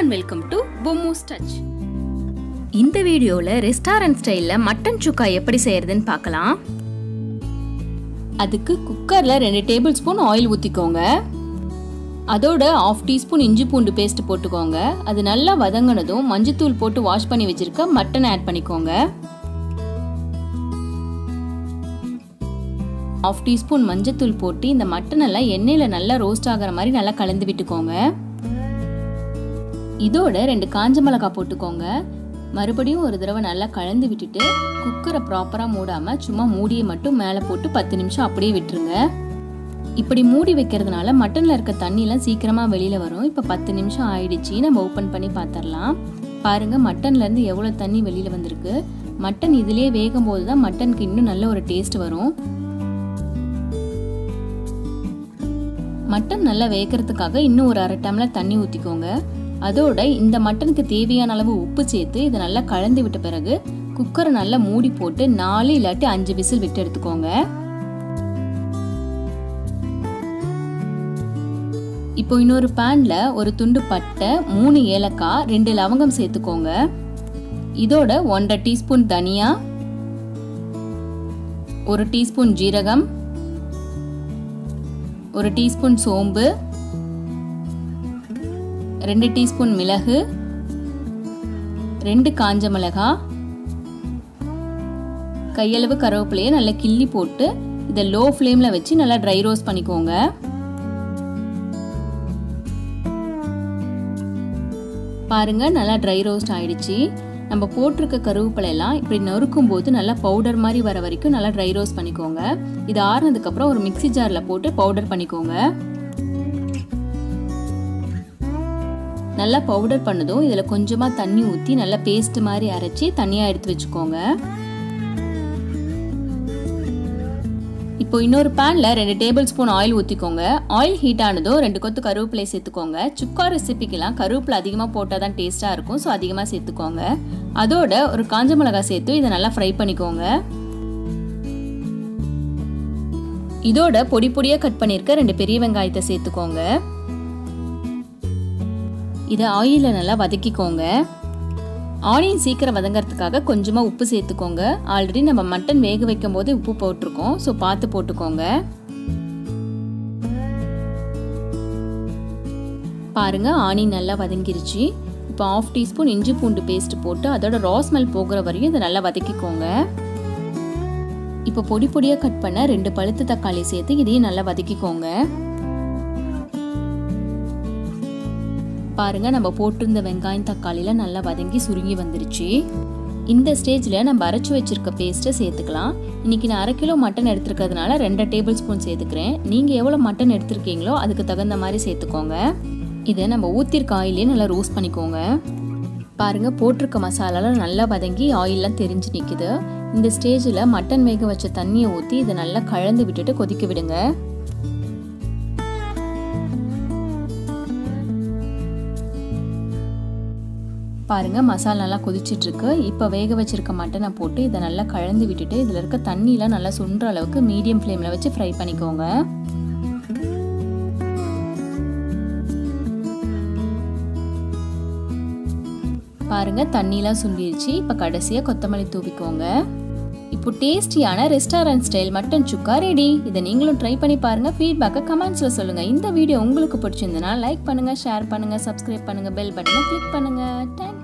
and welcome to Bommu's touch இந்த வீடியோவில் restaurant ஸ்டைலில் மட்டன் சுக்கா எப்படி செய்யறதுன்னு பார்க்கலாம் அதுக்கு குக்கரில் ரெண்டு டேபிள் ஸ்பூன் ஆயில் ஊற்றிக்கோங்க அதோட ஆஃப் டீஸ்பூன் இஞ்சி பூண்டு பேஸ்ட் போட்டுக்கோங்க அது நல்லா வதங்கினதும் மஞ்சத்தூள் போட்டு வாஷ் பண்ணி வச்சிருக்க மட்டன் ஆட் பண்ணிக்கோங்க ஆஃப் டீஸ்பூன் மஞ்சத்தூள் போட்டு இந்த மட்டன் எல்லாம் எண்ணெயில் நல்லா ரோஸ்ட் ஆகிற மாதிரி நல்லா கலந்து விட்டுக்கோங்க இதோட ரெண்டு காஞ்ச மிளகாய் போட்டுக்கோங்க மறுபடியும் ஒரு தடவை நல்லா கலந்து விட்டுட்டு குக்கரை ப்ராப்பராக மூடாமல் சும்மா மூடியை மட்டும் மேலே போட்டு பத்து நிமிஷம் அப்படியே விட்டுருங்க இப்படி மூடி வைக்கிறதுனால மட்டனில் இருக்க தண்ணிலாம் சீக்கிரமாக வெளியில் வரும் இப்போ பத்து நிமிஷம் ஆயிடுச்சு நம்ம ஓப்பன் பண்ணி பார்த்துடலாம் பாருங்கள் மட்டன்லேருந்து எவ்வளோ தண்ணி வெளியில் வந்திருக்கு மட்டன் இதுலேயே வேகும் போது தான் மட்டனுக்கு இன்னும் நல்ல ஒரு டேஸ்ட் வரும் மட்டன் நல்லா வேகிறதுக்காக இன்னும் ஒரு அரை டம்ளர் தண்ணி ஊற்றிக்கோங்க அதோட இந்த மட்டனுக்கு தேவையான அளவு உப்பு சேர்த்து இதை நல்லா கலந்து விட்ட பிறகு குக்கரை நல்லா மூடி போட்டு நாலு இல்லாட்டி அஞ்சு விசில் விட்டு எடுத்துக்கோங்க இப்போ இன்னொரு பேன்ல ஒரு துண்டு பட்டை மூணு ஏலக்காய் ரெண்டு லவங்கம் சேர்த்துக்கோங்க இதோட ஒன்றரை டீஸ்பூன் தனியா ஒரு டீஸ்பூன் ஜீரகம் ஒரு டீஸ்பூன் சோம்பு ரெண்டு டீஸ்பூன் மிளகு ரெண்டு காஞ்ச மிளகா கையளவு கருவேப்பிலையை நல்லா கிள்ளி போட்டு இதை லோ ஃப்ளேமில் வச்சு நல்லா ட்ரை ரோஸ்ட் பண்ணிக்கோங்க பாருங்க நல்லா ட்ரை ரோஸ்ட் ஆயிடுச்சு நம்ம போட்டிருக்க கருவேப்பிலை எல்லாம் இப்படி நறுக்கும் போது நல்லா பவுடர் மாதிரி வர வரைக்கும் நல்லா ட்ரை ரோஸ்ட் பண்ணிக்கோங்க இது ஆறுனதுக்கப்புறம் ஒரு மிக்சி ஜாரில் போட்டு பவுடர் பண்ணிக்கோங்க நல்லா பவுடர் பண்ணதும் இதில் கொஞ்சமாக தண்ணி ஊற்றி நல்லா பேஸ்ட் மாதிரி அரைச்சி தனியாக எடுத்து வச்சுக்கோங்க இப்போ இன்னொரு பேனில் ரெண்டு டேபிள் ஸ்பூன் ஆயில் ஊற்றிக்கோங்க ஆயில் ஹீட் ஆனதும் ரெண்டு கொத்து கருவேப்பிலை சேர்த்துக்கோங்க சுக்கா ரெசிபிக்கெல்லாம் கருவேப்பிலை அதிகமாக போட்டால் தான் டேஸ்ட்டாக இருக்கும் ஸோ அதிகமாக சேர்த்துக்கோங்க அதோட ஒரு காஞ்ச மிளகாய் சேர்த்து இதை நல்லா ஃப்ரை பண்ணிக்கோங்க இதோட பொடி பொடியாக கட் பண்ணியிருக்க ரெண்டு பெரிய வெங்காயத்தை சேர்த்துக்கோங்க இதை ஆயிலில் நல்லா வதக்கிக்கோங்க ஆனியன் சீக்கிரம் வதங்கிறதுக்காக கொஞ்சமாக உப்பு சேர்த்துக்கோங்க ஆல்ரெடி நம்ம மட்டன் வேக வைக்கும் போது உப்பு போட்டிருக்கோம் ஸோ பார்த்து போட்டுக்கோங்க பாருங்க ஆனியன் நல்லா வதங்கிருச்சு இப்போ ஆஃப் டீஸ்பூன் இஞ்சி பூண்டு பேஸ்ட் போட்டு அதோட ரா ஸ்மெல் போகிற வரையும் இதை நல்லா வதக்கிக்கோங்க இப்போ பொடி பொடியாக கட் பண்ண ரெண்டு பழுத்து தக்காளி சேர்த்து இதையும் நல்லா வதக்கிக்கோங்க பாருங்க நம்ம போட்டிருந்த வெங்காயம் தக்காளியில் நல்லா வதங்கி சுருங்கி வந்துருச்சு இந்த ஸ்டேஜில் நம்ம அரைச்சி வச்சிருக்க பேஸ்ட்டை சேர்த்துக்கலாம் இன்னைக்கு நான் அரை கிலோ மட்டன் எடுத்துருக்கிறதுனால ரெண்டு டேபிள் ஸ்பூன் சேர்த்துக்கிறேன் நீங்கள் எவ்வளோ மட்டன் எடுத்திருக்கீங்களோ அதுக்கு தகுந்த மாதிரி சேர்த்துக்கோங்க இதை நம்ம ஊற்றிருக்க ஆயிலே நல்லா ரோஸ்ட் பண்ணிக்கோங்க பாருங்கள் போட்டிருக்க மசாலாலாம் நல்லா வதங்கி ஆயிலெலாம் தெரிஞ்சு நிற்குது இந்த ஸ்டேஜில் மட்டன் வேக வச்ச தண்ணியை ஊற்றி இதை நல்லா கலந்து விட்டுட்டு கொதிக்க விடுங்க பாருங்கள் மசாலா நல்லா கொதிச்சிட்ருக்கு இப்போ வேக வச்சிருக்க மட்டனை போட்டு இதை நல்லா கலந்து விட்டுட்டு இதில் இருக்க தண்ணியெலாம் நல்லா சுண்டுற அளவுக்கு மீடியம் ஃப்ளேமில் வச்சு ஃப்ரை பண்ணிக்கோங்க பாருங்க தண்ணிலாம் சுண்டிருச்சு இப்போ கடைசியாக கொத்தமல்லி தூவிக்கோங்க இப்போ டேஸ்டியான restaurant style mutton chukka ready இதை நீங்களும் ட்ரை பண்ணி பாருங்க ஃபீட்பேக்கை கமெண்ட்ஸில் சொல்லுங்கள் இந்த வீடியோ உங்களுக்கு பிடிச்சிருந்தனா லைக் பண்ணுங்கள் ஷேர் பண்ணுங்கள் சப்ஸ்கிரைப் பண்ணுங்கள் பெல் பட்டனை கிளிக் பண்ணுங்கள் தேங்க்